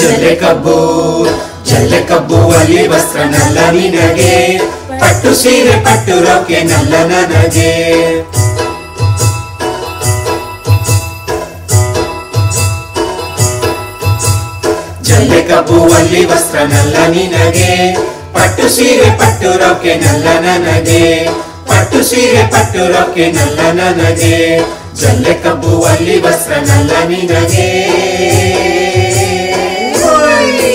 ಜಲ್ಲೆ ಕಬ್ಬು ಜಲ್ಲೆ ಕಬ್ಬು ಅಲ್ಲಿ ವಸ್ತ್ರ ನಲ್ಲ ನಿನಗೆ ಪಟ್ಟು ಸೀರೆ ಪಟ್ಟು ರೊಕ್ಕೆ ನಲ್ಲ ನನಗೆ ಜಲ್ಲೆ ಕಬ್ಬು ಅಲ್ಲಿ ವಸ್ತ್ರ ನಲ್ಲ ನಿನಗೆ ಪಟ್ಟು ಸೀರೆ ಪಟ್ಟು ರೊಕ್ಕೆ ನಲ್ಲ ನನಗೆ ಪಟ್ಟು ಸೀರೆ ಪಟ್ಟು ರೊಕ್ಕೆ ನಲ್ಲ ನನಗೆ ಜಲ್ಲೆ ಕಬ್ಬು ಅಲ್ಲಿ ವಸ್ತ್ರ ನಲ್ಲ ನಿನಗೆ ಓಯ್!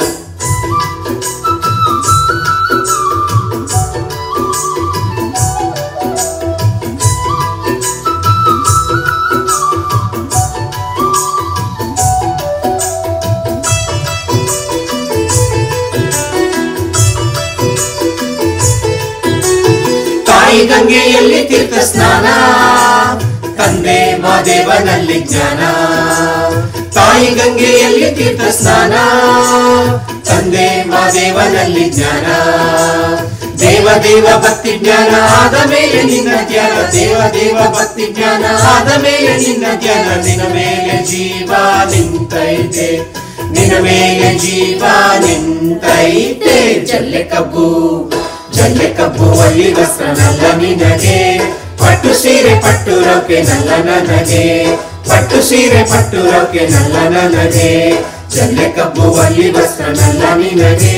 ತಾಯಿ ಗಂಗೆಯಲ್ಲಿ ತೀರ್ಥ ಸ್ನಾನ ತಂದೆ ಮಾದೇವನಲ್ಲಿ ಜ್ಞಾನ ತಾಯಿ ಗಂಗೆಯಲ್ಲಿ ತೀರ್ಥ ಸ್ನಾನ ತಂದೆ ಮಾದೇವನಲ್ಲಿ ಜ್ಞಾನ ದೇವ ದೇವ ಭಕ್ತಿ ಜ್ಞಾನ ಆದ ಮೇಲೆ ನಿನ್ನ ಧ್ಯಾನ ದೇವ ದೇವ ಭಕ್ತಿ ಜ್ಞಾನ ಆದ ಮೇಲೆ ನಿನ್ನ ಧ್ಯಾನ ನಿನ್ನ ಮೇಲೆ ಜೀವ ನಿಂತೈತೆ ನಿನ್ನ ಮೇಲೆ ಜೀವ ನಿಂತೈತೆ ಜಲ್ಲೆ ಕಬ್ಬು ಜಲ್ಲೆ ಕಬ್ಬು ಅಲ್ಲಿ ವಸ್ತ್ರ ನಲ್ಲ ನಿನಗೆ ಪಟ್ಟು ಸೀರೆ ಪಟ್ಟು ರೊಕ್ಕೆ ನಲ್ಲ ನನಗೆ ಪಟ್ಟು ಸೀರೆ ಪಟ್ಟು ರೊಕ್ಕೆ ನಲ್ಲ ನನಗೆ ಜಲ್ಲೆ ಕಬ್ಬು ಅಲ್ಲಿ ವಸ್ತ್ರ ನಲ್ಲ ನಿನಗೆ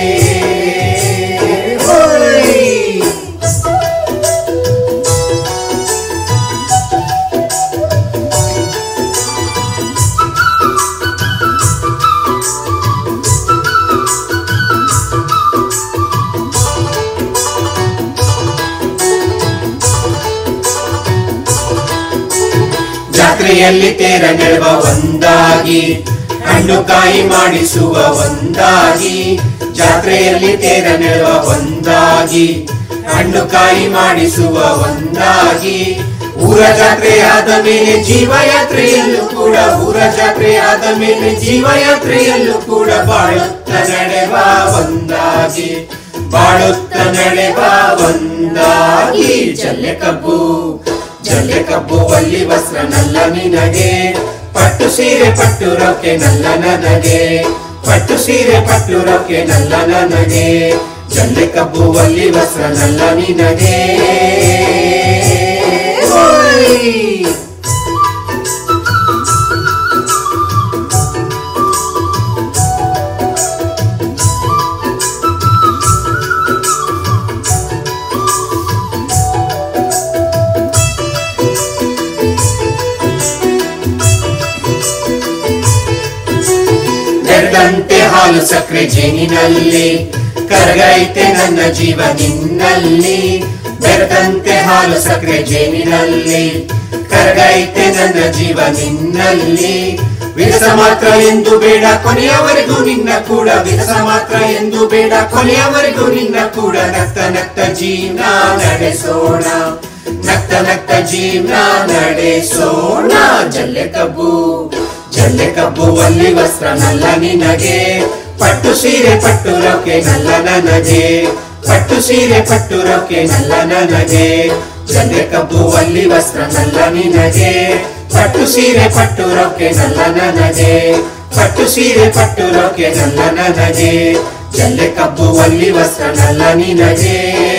ಓಯ್! ಜಾತ್ರೆಯಲ್ಲಿ ತೇರ ನೆಡುವ ಒಂದಾಗಿ ಹಣ್ಣು ಕಾಯಿ ಮಾಡಿಸುವ ಒಂದಾಗಿ ಜಾತ್ರೆಯಲ್ಲಿ ತೇರ ನೆಡುವ ಒಂದಾಗಿ ಹಣ್ಣು ಕಾಯಿ ಮಾಡಿಸುವ ಒಂದಾಗಿ ಊರ ಜಾತ್ರೆ ಆದ ಮೇಲೆ ಜೀವಯಾತ್ರೆಯಲ್ಲೂ ಕೂಡ ಊರ ಜಾತ್ರೆ ಆದ ಮೇಲೆ ಜೀವಯಾತ್ರೆಯಲ್ಲೂ ಕೂಡ ಬಾಳುತ್ತ ನಡೆವ ಒಂದಾಗಿ ಬಾಳುತ್ತ ನಡೆವ ಒಂದಾಗಿ ಜಲ್ಲೆ ಕಬ್ಬು ಜಲ್ಲೆ ಕಬ್ಬು ಅಲ್ಲಿ ವಸ್ತ್ರ ನಲ್ಲ ನಿನಗೆ ಪಟ್ಟು ಸೀರೆ ಪಟ್ಟು ರೊಕ್ಕೆ ನಲ್ಲ ನನಗೆ ಪಟ್ಟು ಸೀರೆ ಪಟ್ಟು ರೊಕ್ಕೆ ನಲ್ಲ ನನಗೆ ಜಲ್ಲೆ ಕಬ್ಬು ಅಲ್ಲಿ ವಸ್ತ್ರ ನಲ್ಲ ನಿನಗೆ ಓಯ್! ಬೆರೆದಂತೆ ಹಾಲು ಸಕ್ಕರೆ ಜೇನಿನಲ್ಲಿ ಕರಗೈತೆ ನನ್ನ ಜೀವ ನಿನ್ನಲ್ಲಿ ಬೆರೆದಂತೆ ಹಾಲು ಸಕ್ಕರೆ ಜೇನಿನಲ್ಲಿ ಕರಗೈತೆ ನನ್ನ ಜೀವ ನಿನ್ನಲ್ಲಿ ವಿರಸ ಮಾತ್ರ ಎಂದು ಬೇಡ ಕೊನೆಯವರೆಗೂ ನಿನ್ನ ಕೂಡ ವಿರಸ ಮಾತ್ರ ಎಂದು ಬೇಡ ಕೊನೆಯವರೆಗೂ ನಿನ್ನ ಕೂಡ ನಕ್ತ ನಕ್ತ ಜೀವನ ನಡೆಸೋಣ ನಕ್ತ ನಕ್ತ ಜೀವನ ನಡೆಸೋಣ ಜಲ್ಲೆ ಕಬ್ಬು ಜಲ್ಲೆ ಕಬ್ಬು ಅಲ್ಲಿ ವಸ್ತ್ರ ನಲ್ಲ ನಿನಗೆ ಪಟ್ಟು ಸೀರೆ ಪಟ್ಟು ರೊಕ್ಕೆ ನಲ್ಲ ನನಗೆ ಪಟ್ಟು ಸೀರೆ ಪಟ್ಟು ರೊಕ್ಕೆ ನಲ್ಲ ನನಗೆ ಜಲ್ಲೆ ಕಬ್ಬು ಅಲ್ಲಿ ವಸ್ತ್ರ ನಲ್ಲ ನಿನಗೆ ಪಟ್ಟು ಸೀರೆ ಪಟ್ಟು ರೊಕ್ಕೆ ನಲ್ಲ ನನಗೆ ಪಟ್ಟು ಸೀರೆ ಪಟ್ಟು ರೊಕ್ಕೆ ನಲ್ಲ ನನಗೆ ಜಲ್ಲೆ ಕಬ್ಬು ಅಲ್ಲಿ ವಸ್ತ್ರ ನಲ್ಲ ನಿನಗೆ